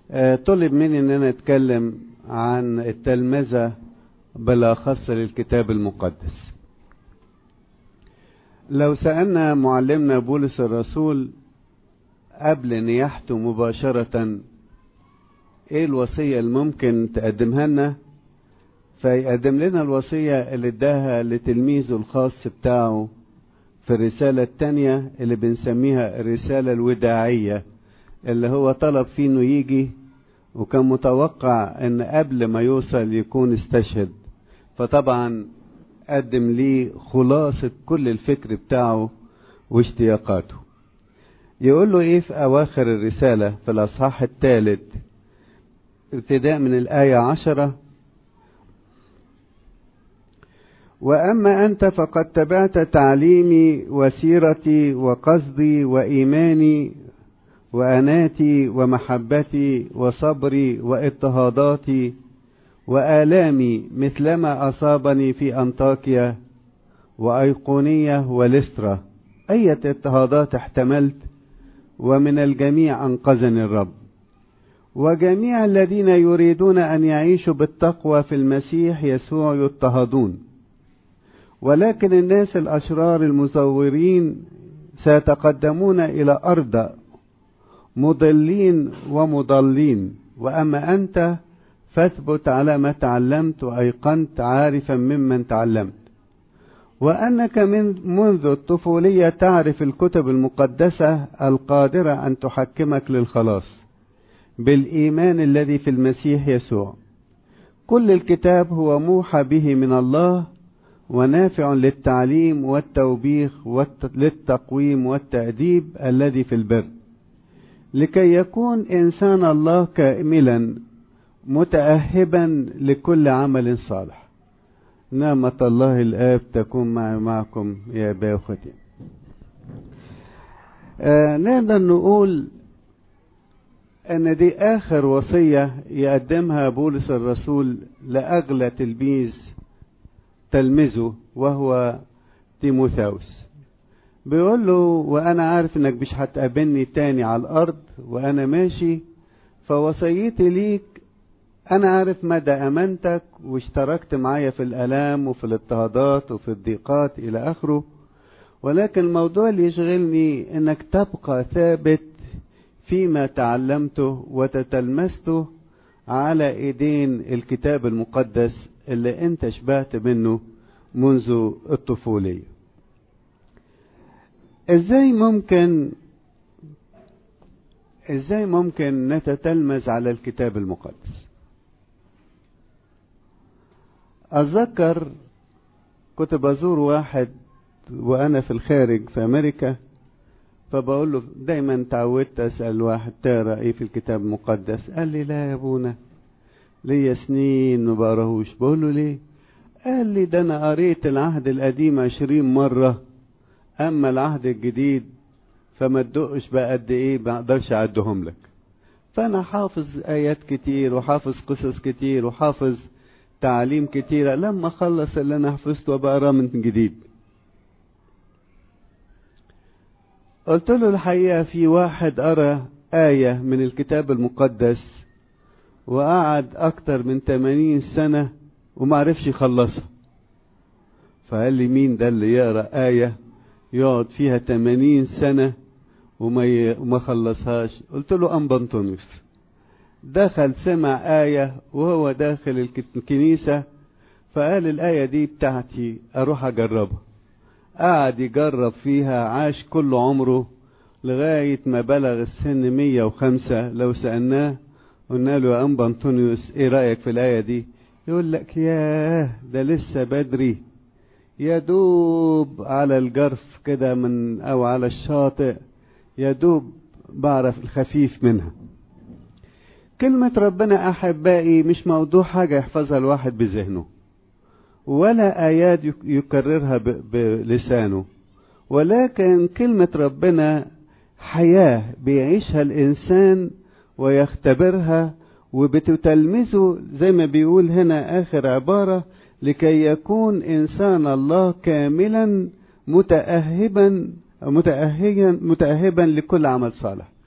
طلب مني ان انا اتكلم عن التلمذة بالاخص للكتاب المقدس لو سألنا معلمنا بولس الرسول قبل نياحته مباشرة ايه الوصية اللي ممكن تقدمها لنا فيقدم لنا الوصية اللي اداها لتلميذه الخاص بتاعه في الرسالة التانية اللي بنسميها الرسالة الوداعية اللي هو طلب فيه انه يجي وكان متوقع ان قبل ما يوصل يكون استشهد فطبعا قدم لي خلاصة كل الفكر بتاعه واشتياقاته يقول له ايه في اواخر الرسالة في الاصحاح الثالث ابتداء من الآية عشرة وأما أنت فقد تبعت تعليمي وسيرتي وقصدي وإيماني وأناتي ومحبتي وصبري واضطهاداتي وآلامي مثلما أصابني في أنطاكيا وأيقونية ولسترا أية اضطهادات احتملت ومن الجميع أنقذني الرب وجميع الذين يريدون أن يعيشوا بالتقوى في المسيح يسوع يضطهدون ولكن الناس الأشرار المزورين سيتقدمون إلى أرض مضلين ومضلين وأما أنت فاثبت على ما تعلمت وأيقنت عارفا ممن تعلمت وأنك من منذ الطفولية تعرف الكتب المقدسة القادرة أن تحكمك للخلاص بالإيمان الذي في المسيح يسوع كل الكتاب هو موحى به من الله ونافع للتعليم والتوبيخ للتقويم والتأديب الذي في البر لكي يكون إنسان الله كاملا متأهبا لكل عمل صالح نعمة الله الآب تكون معي معكم يا أبا أختي آه نقدر نقول ان دي اخر وصية يقدمها بولس الرسول لاغلى تلميذ تلمذه وهو تيموثاوس بيقول له وانا عارف انك مش هتقابلني تاني على الارض وانا ماشي فوصيتي ليك انا عارف مدى امانتك واشتركت معايا في الالام وفي الاضطهادات وفي الضيقات الى اخره ولكن الموضوع اللي يشغلني انك تبقى ثابت فيما تعلمته وتتلمسته على ايدين الكتاب المقدس اللي انت شبعت منه منذ الطفولية ازاي ممكن ازاي ممكن نتتلمذ على الكتاب المقدس اتذكر كنت بزور واحد وانا في الخارج في امريكا فبقول له دايما تعودت اسال واحد تقرا ايه في الكتاب المقدس قال لي لا يا ابونا ليا سنين ما بقراهوش بقول له ليه قال لي ده انا قريت العهد القديم عشرين مرة اما العهد الجديد فما تدقش بقى قد ايه ما اقدرش اعدهم لك فانا حافظ ايات كتير وحافظ قصص كتير وحافظ تعليم كتيرة لما اخلص اللي انا حفظته بقراه من جديد قلت له الحقيقة في واحد قرأ آية من الكتاب المقدس وقعد أكتر من 80 سنة ومعرفش يخلصها فقال لي مين ده اللي يقرأ آية يقعد فيها 80 سنة وما ي... وما خلصهاش قلت له أنبنطونيوس دخل سمع آية وهو داخل الكنيسة فقال الآية دي بتاعتي أروح أجربها قعد يجرب فيها عاش كل عمره لغاية ما بلغ السن مية وخمسة لو سألناه قلنا له يا أنبا أنطونيوس إيه رأيك في الآية دي يقول لك ياه ده لسه بدري يا دوب على الجرف كده من أو على الشاطئ يا دوب بعرف الخفيف منها كلمة ربنا أحبائي مش موضوع حاجة يحفظها الواحد بذهنه ولا آيات يكررها بلسانه ولكن كلمة ربنا حياة بيعيشها الإنسان ويختبرها وبتتلمسه زي ما بيقول هنا آخر عبارة لكي يكون إنسان الله كاملا متأهبا متأهبا متأهبا لكل عمل صالح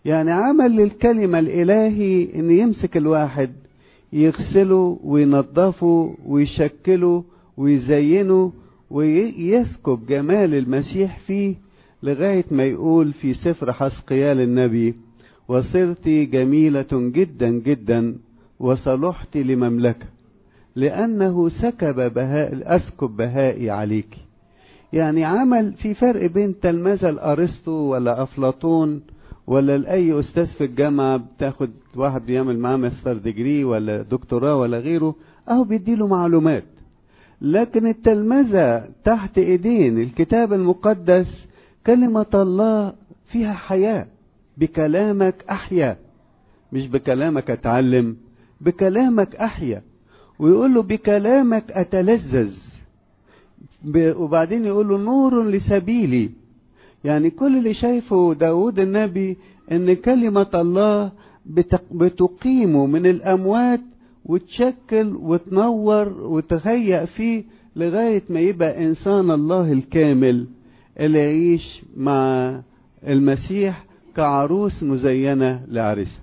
يعني عمل للكلمة الإلهي إن يمسك الواحد يغسله وينظفه ويشكله ويزينه ويسكب جمال المسيح فيه لغاية ما يقول في سفر حسقيال النبي وصرت جميلة جدا جدا وصلحت لمملكة لأنه سكب بهاء أسكب بهائي عليك يعني عمل في فرق بين تلمذة الأرسطو ولا أفلاطون ولا لأي أستاذ في الجامعة بتاخد واحد بيعمل معاه ماستر ديجري ولا دكتوراه ولا غيره أهو بيديله معلومات لكن التلمذة تحت إيدين الكتاب المقدس كلمة الله فيها حياة بكلامك أحيا مش بكلامك أتعلم بكلامك أحيا ويقول له بكلامك أتلذذ وبعدين يقول له نور لسبيلي يعني كل اللي شايفه داود النبي ان كلمة الله بتقيمه من الاموات وتشكل وتنور وتهيأ فيه لغاية ما يبقى انسان الله الكامل اللي يعيش مع المسيح كعروس مزينة لعرسها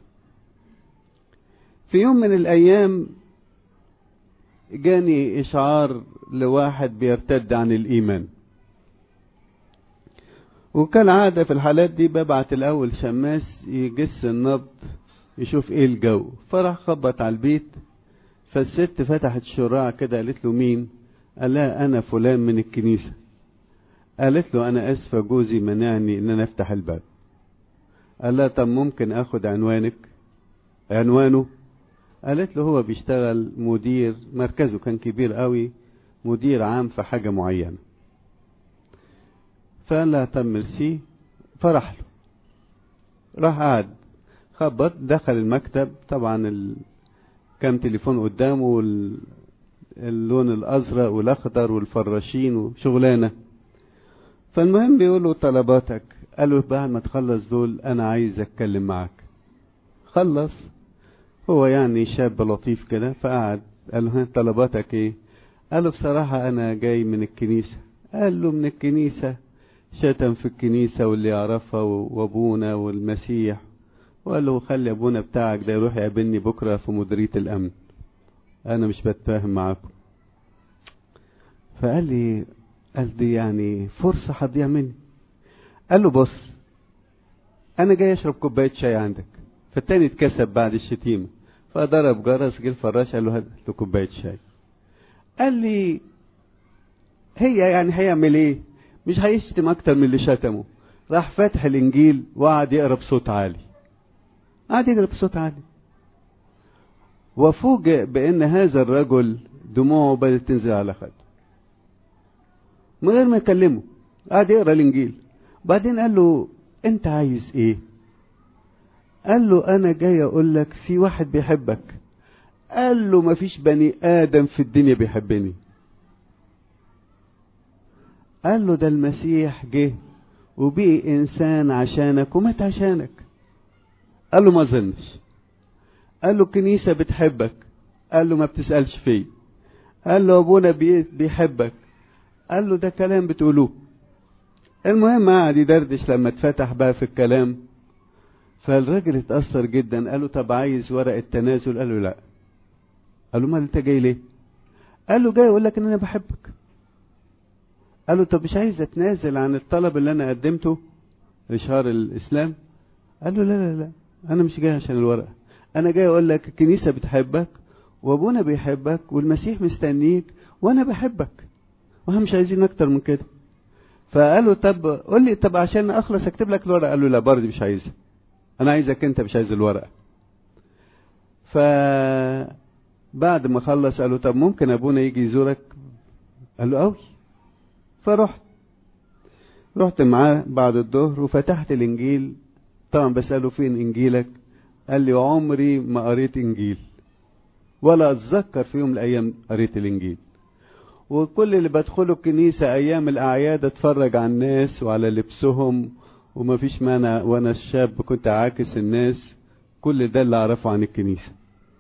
في يوم من الايام جاني اشعار لواحد بيرتد عن الايمان وكان عادة في الحالات دي ببعت الأول شماس يجس النبض يشوف ايه الجو فراح خبط على البيت فالست فتحت الشراع كده قالت له مين قال لها أنا فلان من الكنيسة قالت له أنا أسفة جوزي منعني إن أنا أفتح الباب قال لها طب ممكن أخد عنوانك عنوانه قالت له هو بيشتغل مدير مركزه كان كبير قوي مدير عام في حاجة معينة فقال لها طب ميرسي فرح له راح قعد خبط دخل المكتب طبعا ال... كان تليفون قدامه وال... اللون الازرق والاخضر والفراشين وشغلانه فالمهم بيقول له طلباتك قال له بعد ما تخلص دول انا عايز اتكلم معاك خلص هو يعني شاب لطيف كده فقعد قال له طلباتك ايه قال له بصراحة انا جاي من الكنيسة قال له من الكنيسة شتم في الكنيسة واللي يعرفها وابونا والمسيح وقال له خلي ابونا بتاعك ده يروح يقابلني بكرة في مديرية الامن انا مش بتفاهم معاكم فقال لي قال دي يعني فرصة هتضيع مني قال له بص انا جاي اشرب كوباية شاي عندك فالتاني اتكسب بعد الشتيمة فضرب جرس جه الفراش قال له هات له كوباية شاي قال لي هي يعني هيعمل ايه مش هيشتم اكتر من اللي شتمه راح فاتح الانجيل وقعد يقرا بصوت عالي قعد يقرا بصوت عالي وفوجئ بان هذا الرجل دموعه بدات تنزل على خده من غير ما يكلمه قعد يقرا الانجيل بعدين قال له انت عايز ايه قال له انا جاي اقول لك في واحد بيحبك قال له مفيش بني ادم في الدنيا بيحبني قال له ده المسيح جه وبقي انسان عشانك ومات عشانك قال له ما ظنش قال له الكنيسة بتحبك قال له ما بتسألش فيه قال له ابونا بيحبك قال له ده كلام بتقولوه المهم قعد يدردش لما اتفتح بقى في الكلام فالراجل اتأثر جدا قال له طب عايز ورق التنازل قال له لا قال له ما انت جاي ليه قال له جاي اقول لك ان انا بحبك قال له طب مش عايز اتنازل عن الطلب اللي انا قدمته اشهار الاسلام قال له لا لا لا انا مش جاي عشان الورقه انا جاي اقول لك الكنيسه بتحبك وابونا بيحبك والمسيح مستنيك وانا بحبك واحنا مش عايزين اكتر من كده فقال له طب قول لي طب عشان اخلص اكتب لك الورقه قال له لا برضه مش عايزها انا عايزك انت مش عايز الورقه ف بعد ما خلص قال له طب ممكن ابونا يجي يزورك قال له قوي فرحت رحت معاه بعد الظهر وفتحت الانجيل طبعا بساله فين انجيلك قال لي عمري ما قريت انجيل ولا اتذكر في يوم من الايام قريت الانجيل وكل اللي بدخله الكنيسة ايام الاعياد اتفرج على الناس وعلى لبسهم وما فيش مانع وانا الشاب كنت عاكس الناس كل ده اللي اعرفه عن الكنيسة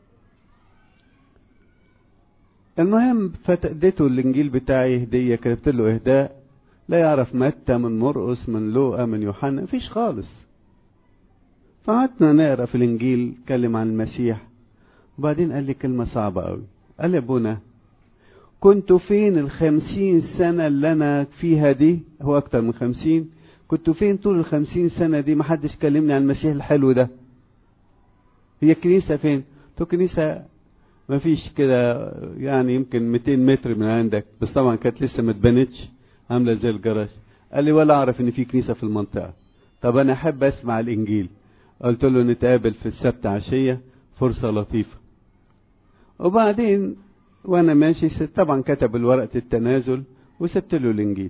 المهم فاديته الانجيل بتاعي هدية كتبت له اهداء لا يعرف متى من مرقس من لوقا من يوحنا مفيش خالص فقعدنا نقرا في الانجيل اتكلم عن المسيح وبعدين قال لي كلمة صعبة قوي قال لي ابونا كنت فين الخمسين سنة اللي أنا فيها دي هو أكتر من خمسين كنت فين طول الخمسين سنة دي محدش كلمني عن المسيح الحلو ده هي الكنيسة فين تو كنيسة ما فيش كده يعني يمكن 200 متر من عندك بس طبعا كانت لسه ما اتبنتش عاملة زي الجراج قال لي ولا أعرف إن في كنيسة في المنطقة طب أنا أحب أسمع الإنجيل قلت له نتقابل في السبت عشية فرصة لطيفة وبعدين وانا ماشي طبعا كتب الورقة التنازل وسبت له الانجيل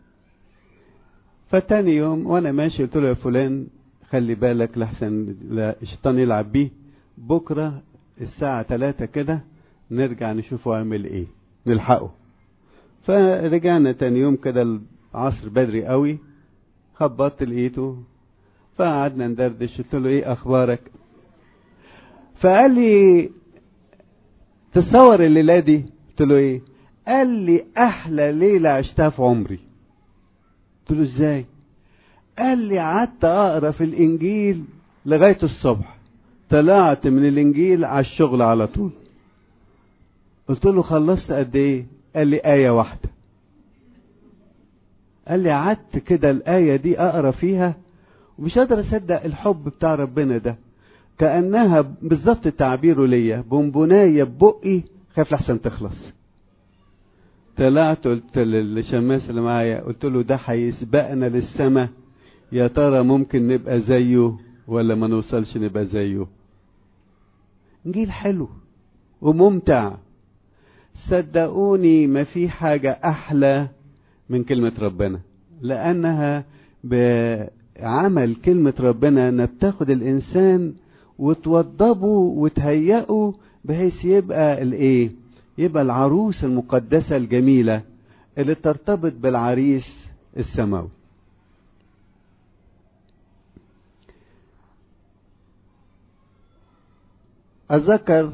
فتاني يوم وانا ماشي قلت له يا فلان خلي بالك لحسن لا الشيطان يلعب بيه بكرة الساعة تلاتة كده نرجع نشوفه عامل ايه نلحقه فرجعنا تاني يوم كده العصر بدري قوي خبطت لقيته فقعدنا ندردش قلت له ايه اخبارك فقال لي تصور الليله دي قلت له ايه قال لي احلى ليله عشتها في عمري قلت له ازاي قال لي قعدت اقرا في الانجيل لغايه الصبح طلعت من الانجيل على الشغل على طول قلت له خلصت قد ايه قال لي ايه واحده قال لي قعدت كده الايه دي اقرا فيها ومش قادر اصدق الحب بتاع ربنا ده كانها بالظبط تعبيره ليا بونبونايه ببقي خاف لحسن تخلص طلعت قلت للشماس اللي معايا قلت له ده هيسبقنا للسما يا ترى ممكن نبقى زيه ولا ما نوصلش نبقى زيه انجيل حلو وممتع صدقوني ما في حاجة أحلى من كلمة ربنا لأنها بعمل كلمة ربنا انها بتاخد الإنسان وتوضبه وتهيئه بحيث يبقى الايه يبقى العروس المقدسة الجميلة اللي ترتبط بالعريس السماوي أتذكر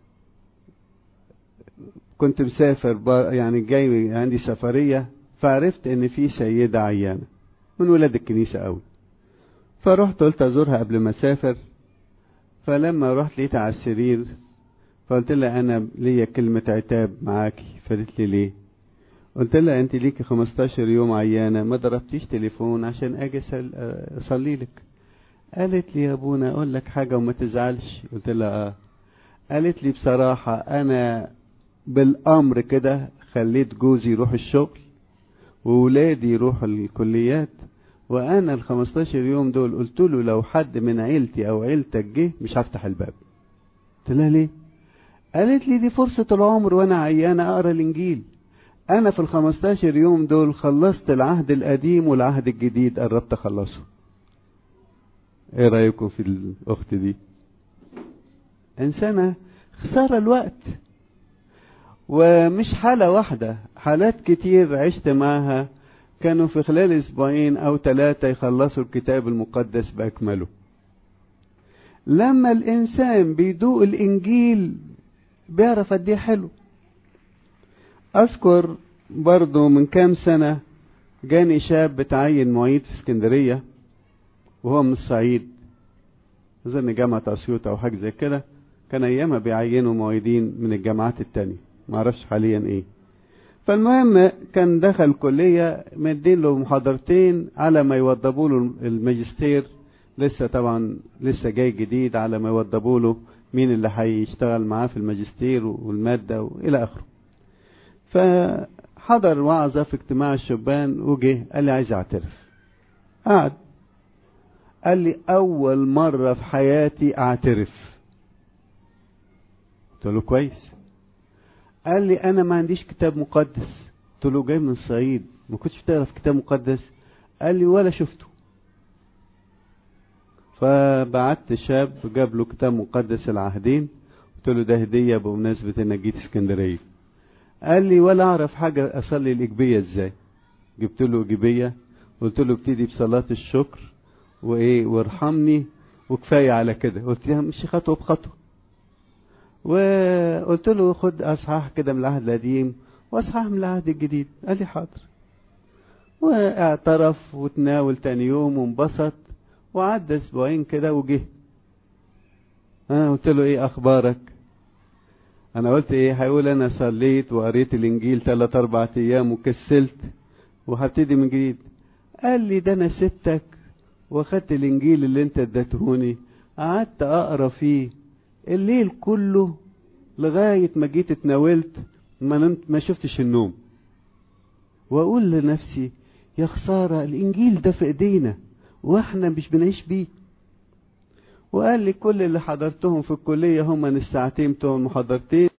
كنت مسافر يعني جاي عندي سفرية فعرفت ان في سيدة عيانة من ولاد الكنيسة قوي فرحت قلت ازورها قبل ما اسافر فلما رحت لقيتها على السرير فقلت لها انا ليا كلمة عتاب معاكي فقالت لي ليه قلت لها انت ليكي 15 يوم عيانة ما ضربتيش تليفون عشان اجي اصلي لك قالت لي يا ابونا اقول لك حاجة وما تزعلش قلت لها اه قالت لي بصراحة انا بالامر كده خليت جوزي يروح الشغل وولادي يروحوا الكليات وانا ال 15 يوم دول قلت له لو حد من عيلتي او عيلتك جه مش هفتح الباب قلت لها ليه قالت لي دي فرصة العمر وانا عيانة اقرا الانجيل انا في ال 15 يوم دول خلصت العهد القديم والعهد الجديد قربت اخلصه ايه رايكم في الاخت دي انسانة خسارة الوقت ومش حالة واحدة حالات كتير عشت معها كانوا في خلال اسبوعين او ثلاثة يخلصوا الكتاب المقدس باكمله لما الانسان بيدوق الانجيل بيعرف قد ايه حلو اذكر برضو من كام سنة جاني شاب بتعين معيد في اسكندرية وهو من الصعيد اظن جامعة اسيوط او حاجة زي كده كان ايامها بيعينوا معيدين من الجامعات التانية معرفش حاليا ايه فالمهم كان دخل كلية مدين له محاضرتين على ما يوضبوا له الماجستير لسه طبعا لسه جاي جديد على ما يوضبوا له مين اللي هيشتغل معاه في الماجستير والمادة وإلى آخره فحضر وعظة في اجتماع الشبان وجه قال لي عايز اعترف قعد قال لي أول مرة في حياتي أعترف قلت له كويس قال لي انا ما عنديش كتاب مقدس قلت له جاي من الصعيد ما كنتش بتعرف كتاب مقدس قال لي ولا شفته فبعت شاب جاب له كتاب مقدس العهدين قلت له ده هديه بمناسبه انك جيت اسكندريه قال لي ولا اعرف حاجه اصلي الاجبيه ازاي جبت له اجبيه قلت له ابتدي بصلاه الشكر وايه وارحمني وكفايه على كده قلت له مش خطوه بخطوه وقلت له خد اصحاح كده من العهد القديم واصحاح من العهد الجديد قال لي حاضر واعترف وتناول تاني يوم وانبسط وعدى اسبوعين كده وجه انا قلت له ايه اخبارك انا قلت ايه هيقول انا صليت وقريت الانجيل ثلاث اربع ايام وكسلت وهبتدي من جديد قال لي ده انا سبتك واخدت الانجيل اللي انت اديتهوني قعدت اقرا فيه الليل كله لغايه ما جيت اتناولت ما نمت ما شفتش النوم واقول لنفسي يا خساره الانجيل ده في ايدينا واحنا مش بنعيش بيه وقال لي كل اللي حضرتهم في الكليه هم الساعتين بتوع المحاضرتين